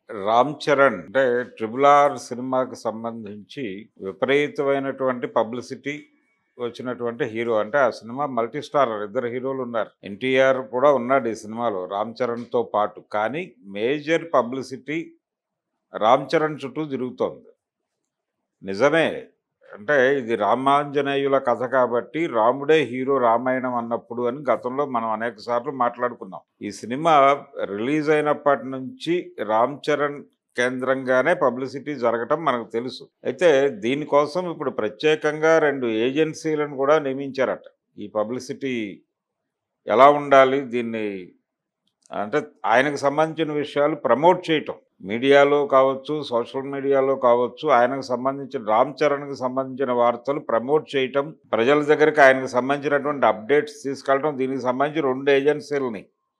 రామ్ చరణ్ అంటే triple R సినిమాకి సంబంధించి విపరీతమైనటువంటి పబ్లిసిటీ వచ్చినటువంటి హీరో అంటే ఆ సినిమా మల్టీ స్టార్ ఇద్దరు హీరోలు ఉన్నారు ఎన్టీఆర్ కూడా ఉన్నాడు ఈ సినిమాలో రామ్ చరణ్తో పాటు కానీ మేజర్ పబ్లిసిటీ రామ్ చరణ్ చుట్టూ తిరుగుతోంది నిజమే అంటే ఇది రామాంజనేయుల కథ కాబట్టి రాముడే హీరో రామాయణం అన్నప్పుడు అని గతంలో మనం అనేక సార్లు మాట్లాడుకున్నాం ఈ సినిమా రిలీజ్ అయినప్పటి నుంచి రామ్ చరణ్ కేంద్రంగానే పబ్లిసిటీ జరగటం మనకు తెలుసు అయితే దీనికోసం ఇప్పుడు ప్రత్యేకంగా రెండు ఏజెన్సీలను కూడా నియమించారట ఈ పబ్లిసిటీ ఎలా ఉండాలి దీన్ని అంటే ఆయనకు సంబంధించిన విషయాలు ప్రమోట్ చేయటం మీడియాలో కావచ్చు సోషల్ మీడియాలో కావచ్చు ఆయనకు సంబంధించిన రామ్ చరణ్కి సంబంధించిన వార్తలు ప్రమోట్ చేయటం ప్రజల దగ్గరికి ఆయనకు సంబంధించినటువంటి అప్డేట్స్ తీసుకెళ్ళటం దీనికి సంబంధించి రెండు ఏజెన్సీలని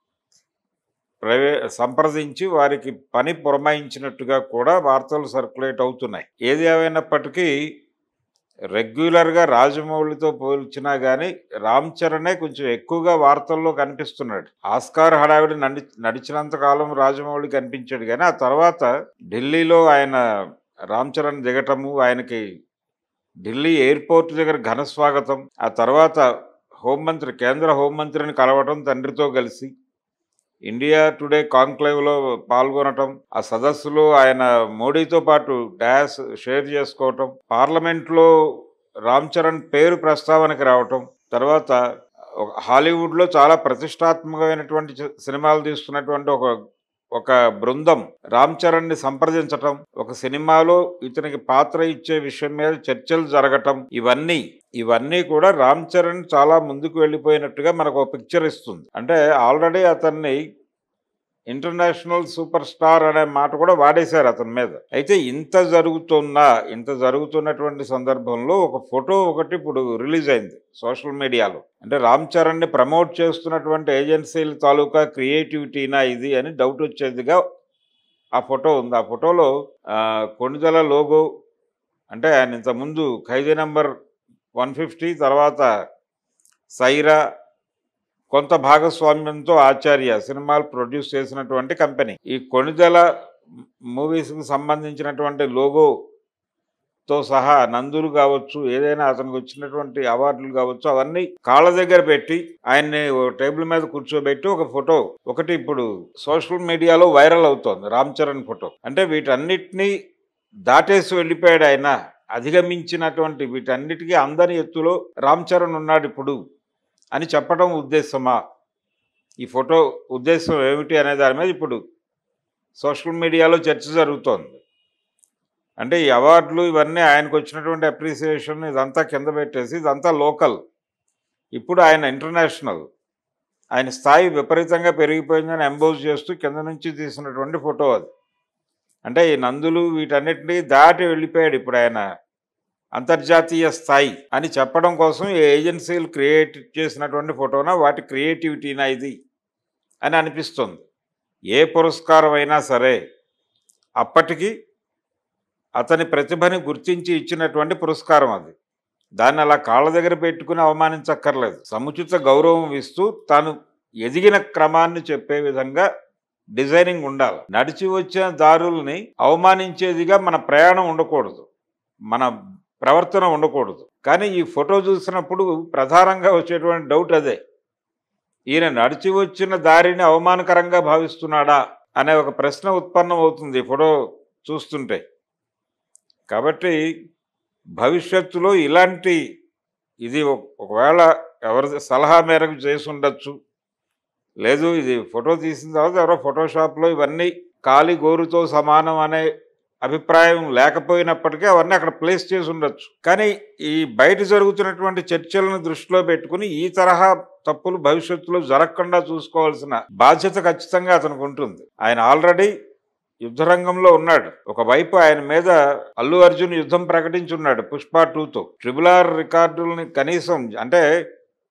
ప్రవే సంప్రదించి వారికి పని పురమాయించినట్టుగా కూడా వార్తలు సర్క్యులేట్ అవుతున్నాయి ఏది ఏమైనప్పటికీ రెగ్యులర్గా రాజమౌళితో పోల్చినా కానీ రామ్ చరణే కొంచెం ఎక్కువగా వార్తల్లో కనిపిస్తున్నాడు ఆస్కార్ హడావిడి నడి నడిచినంత కాలం రాజమౌళి కనిపించాడు కానీ ఆ తర్వాత ఢిల్లీలో ఆయన రామ్ చరణ్ దిగటము ఆయనకి ఢిల్లీ ఎయిర్పోర్ట్ దగ్గర ఘన స్వాగతం ఆ తర్వాత హోంమంత్రి కేంద్ర హోంమంత్రిని కలవటం తండ్రితో కలిసి ఇండియా టుడే కాన్క్లేవ్లో పాల్గొనటం ఆ సదస్సులో ఆయన మోడీతో పాటు డాష్ షేర్ చేసుకోవటం పార్లమెంట్లో రామ్ చరణ్ పేరు ప్రస్తావనకి రావటం తర్వాత ఒక హాలీవుడ్లో చాలా ప్రతిష్టాత్మకమైనటువంటి చి- సినిమాలు తీస్తున్నటువంటి ఒక ఒక బృందం రామ్ చరణ్ని సంప్రదించటం ఒక సినిమాలో ఇతనికి పాత్ర ఇచ్చే విషయం మీద చర్చలు జరగటం ఇవన్నీ ఇవన్నీ కూడా రామ్ చరణ్ చాలా ముందుకు వెళ్ళిపోయినట్టుగా మనకు ఒక పిక్చర్ ఇస్తుంది అంటే ఆల్రెడీ అతన్ని ఇంటర్నేషనల్ సూపర్ స్టార్ అనే మాట కూడా వాడేశారు అతని మీద అయితే ఇంత జరుగుతున్నా ఇంత జరుగుతున్నటువంటి సందర్భంలో ఒక ఫోటో ఒకటి ఇప్పుడు రిలీజ్ అయింది సోషల్ మీడియాలో అంటే రామ్ చరణ్ని ప్రమోట్ చేస్తున్నటువంటి ఏజెన్సీల తాలూకా క్రియేటివిటీనా ఇది అని డౌట్ వచ్చేదిగా ఆ ఫోటో ఉంది ఆ ఫోటోలో ఆ, కొణిదల లోగో అంటే ఆయన ఇంతకుముందు ఖైదీ నెంబర్ వన్ ఫిఫ్టీ తర్వాత సైరా కొంత భాగస్వామ్యంతో ఆచార్య సినిమాలు ప్రొడ్యూస్ చేసినటువంటి కంపెనీ ఈ కొణిదెల మూవీస్కి సంబంధించినటువంటి లోగోతో సహా నందులు కావచ్చు ఏదైనా అతనికి వచ్చినటువంటి అవార్డులు కావచ్చు అవన్నీ కాళ్ళ దగ్గర పెట్టి ఆయన్ని ఓ టేబుల్ మీద కూర్చోబెట్టి ఒక ఫోటో ఒకటి ఇప్పుడు సోషల్ మీడియాలో వైరల్ అవుతోంది రామ్ చరణ్ ఫోటో అంటే వీటన్నిటినీ దాటేసి వెళ్ళిపోయాడు ఆయన అధిగమించినటువంటి వీటన్నిటికీ అందని ఎత్తులో రామ్ చరణ్ ఉన్నాడు ఇప్పుడు అని చెప్పడం ఉద్దేశమా ఈ ఫోటో ఉద్దేశం ఏమిటి అనే దాని మీద ఇప్పుడు సోషల్ మీడియాలో చర్చ జరుగుతోంది అంటే ఈ అవార్డులు ఇవన్నీ ఆయనకు వచ్చినటువంటి అప్రిసియేషన్ ఇదంతా కింద పెట్టేసి ఇదంతా లోకల్ ఇప్పుడు ఆయన ఇంటర్నేషనల్ ఆయన స్థాయి విపరీతంగా పెరిగిపోయిందని ఎంబోజ్ చేస్తూ కింద నుంచి తీసినటువంటి ఫోటో అది అంటే ఈ నందులు వీటన్నిటినీ దాటి వెళ్ళిపోయాడు ఇప్పుడు ఆయన అంతర్జాతీయ స్థాయి అని చెప్పడం కోసం ఈ ఏజెన్సీలు క్రియేట్ చేసినటువంటి ఫోటోనా వాటి క్రియేటివిటీనా ఇది అని అనిపిస్తుంది ఏ పురస్కారం అయినా సరే అప్పటికి అతని ప్రతిభని గుర్తించి ఇచ్చినటువంటి పురస్కారం అది దాన్ని అలా కాళ్ళ దగ్గర పెట్టుకుని అవమానించక్కర్లేదు సముచిత గౌరవం ఇస్తూ తాను ఎదిగిన క్రమాన్ని చెప్పే విధంగా డిజైనింగ్ ఉండాలి నడిచి వచ్చిన దారుల్ని అవమానించేదిగా మన ప్రయాణం ఉండకూడదు మన ప్రవర్తన ఉండకూడదు కానీ ఈ ఫోటో చూసినప్పుడు ప్రధానంగా వచ్చేటువంటి డౌట్ అదే ఈయన నడిచి వచ్చిన దారిని అవమానకరంగా భావిస్తున్నాడా అనే ఒక ప్రశ్న ఉత్పన్నం అవుతుంది ఈ ఫోటో చూస్తుంటే కాబట్టి భవిష్యత్తులో ఇలాంటి ఇది ఒక- ఒకవేళ ఎవరి సలహా మేరకు చేసి ఉండొచ్చు లేదు ఇది ఫోటో తీసిన తర్వాత ఎవరో ఫోటోషాప్లో ఇవన్నీ కాలి గోరుతో సమానం అనే అభిప్రాయం లేకపోయినప్పటికీ అవన్నీ అక్కడ ప్లేస్ చేసి ఉండొచ్చు కానీ ఈ బయట జరుగుతున్నటువంటి చర్చలను దృష్టిలో పెట్టుకుని ఈ తరహా తప్పులు భవిష్యత్తులో జరగకుండా చూసుకోవాల్సిన బాధ్యత ఖచ్చితంగా అతనికి ఉంటుంది ఆయన ఆల్రెడీ యుద్ధరంగంలో ఉన్నాడు ఒకవైపు ఆయన మీద అల్లు అర్జున్ యుద్ధం ప్రకటించున్నాడు పుష్ప టూతో ట్రిబుల్ ఆర్ రికార్డుల్ని కనీసం అంటే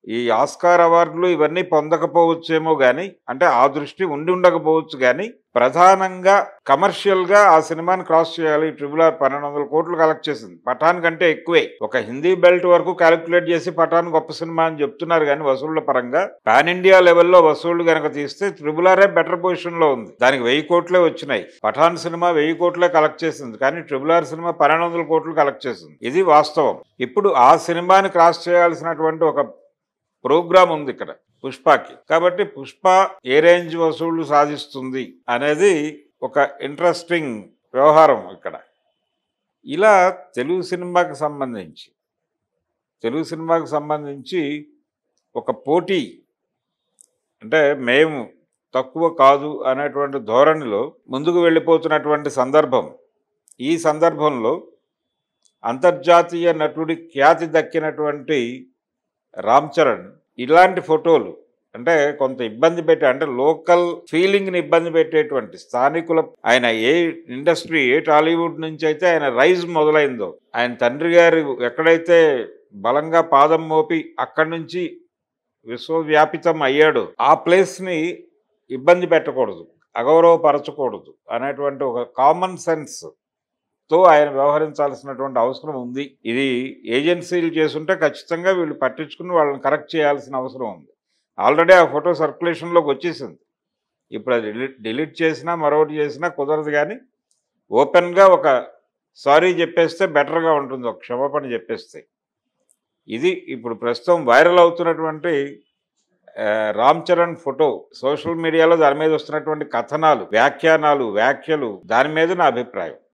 ఈ ఆస్కార్ అవార్డులు ఇవన్నీ పొందకపోవచ్చేమో కానీ అంటే ఆ దృష్టి ఉండి ఉండకపోవచ్చు కానీ ప్రధానంగా కమర్షియల్ గా ఆ సినిమాని క్రాస్ చేయాలి ట్రిపుల్ ఆర్ పన్నెండు వందల కోట్లు కలెక్ట్ చేసింది పఠాన్ కంటే ఎక్కువే ఒక హిందీ బెల్ట్ వరకు క్యాలిక్యులేట్ చేసి పఠాన్ గొప్ప సినిమా అని చెప్తున్నారు కానీ వసూళ్ల పరంగా పాన్ ఇండియా లెవెల్లో వసూళ్లు కనుక తీస్తే ట్రిపుల్ ఆరే బెటర్ పొజిషన్ లో ఉంది దానికి వెయ్యి కోట్లే వచ్చినాయి పఠాన్ సినిమా వెయ్యి కోట్లే కలెక్ట్ చేసింది కానీ ట్రిపుల్ ఆర్ సినిమా పన్నెండు వందల కోట్లు కలెక్ట్ చేసింది ఇది వాస్తవం ఇప్పుడు ఆ సినిమాని క్రాస్ చేయాల్సినటువంటి ఒక ప్రోగ్రామ్ ఉంది ఇక్కడ పుష్పకి కాబట్టి పుష్ప ఏ రేంజ్ వసూళ్లు సాధిస్తుంది అనేది ఒక ఇంట్రెస్టింగ్ వ్యవహారం ఇక్కడ ఇలా తెలుగు సినిమాకి సంబంధించి తెలుగు సినిమాకి సంబంధించి ఒక పోటీ అంటే మేము తక్కువ కాదు అనేటువంటి ధోరణిలో ముందుకు వెళ్ళిపోతున్నటువంటి సందర్భం ఈ సందర్భంలో అంతర్జాతీయ నటుడి ఖ్యాతి దక్కినటువంటి రామ్ చరణ్ ఇలాంటి ఫోటోలు అంటే కొంత ఇబ్బంది పెట్టే అంటే లోకల్ ఫీలింగ్ని ఇబ్బంది పెట్టేటువంటి స్థానికుల ఆయన ఏ ఇండస్ట్రీ ఏ టాలీవుడ్ నుంచి అయితే ఆయన రైజ్ మొదలైందో ఆయన తండ్రి గారు ఎక్కడైతే బలంగా పాదం మోపి అక్కడి నుంచి విశ్వవ్యాపితం అయ్యాడు ఆ ప్లేస్ని ఇబ్బంది పెట్టకూడదు అగౌరవపరచకూడదు అనేటువంటి ఒక కామన్ సెన్స్ తో ఆయన వ్యవహరించాల్సినటువంటి అవసరం ఉంది ఇది ఏజెన్సీలు చేసుంటే ఖచ్చితంగా వీళ్ళు పట్టించుకుని వాళ్ళని కరెక్ట్ చేయాల్సిన అవసరం ఉంది ఆల్రెడీ ఆ ఫోటో సర్క్యులేషన్లోకి వచ్చేసింది ఇప్పుడు అది డిలీట్ డిలీట్ చేసినా మరొకటి చేసినా కుదరదు కానీ ఓపెన్గా ఒక సారీ చెప్పేస్తే బెటర్గా ఉంటుంది ఒక క్షమాపణ చెప్పేస్తే ఇది ఇప్పుడు ప్రస్తుతం వైరల్ అవుతున్నటువంటి ఆ, రామ్ చరణ్ ఫోటో సోషల్ మీడియాలో దాని మీద వస్తున్నటువంటి కథనాలు వ్యాఖ్యానాలు వ్యాఖ్యలు దాని మీద నా అభిప్రాయం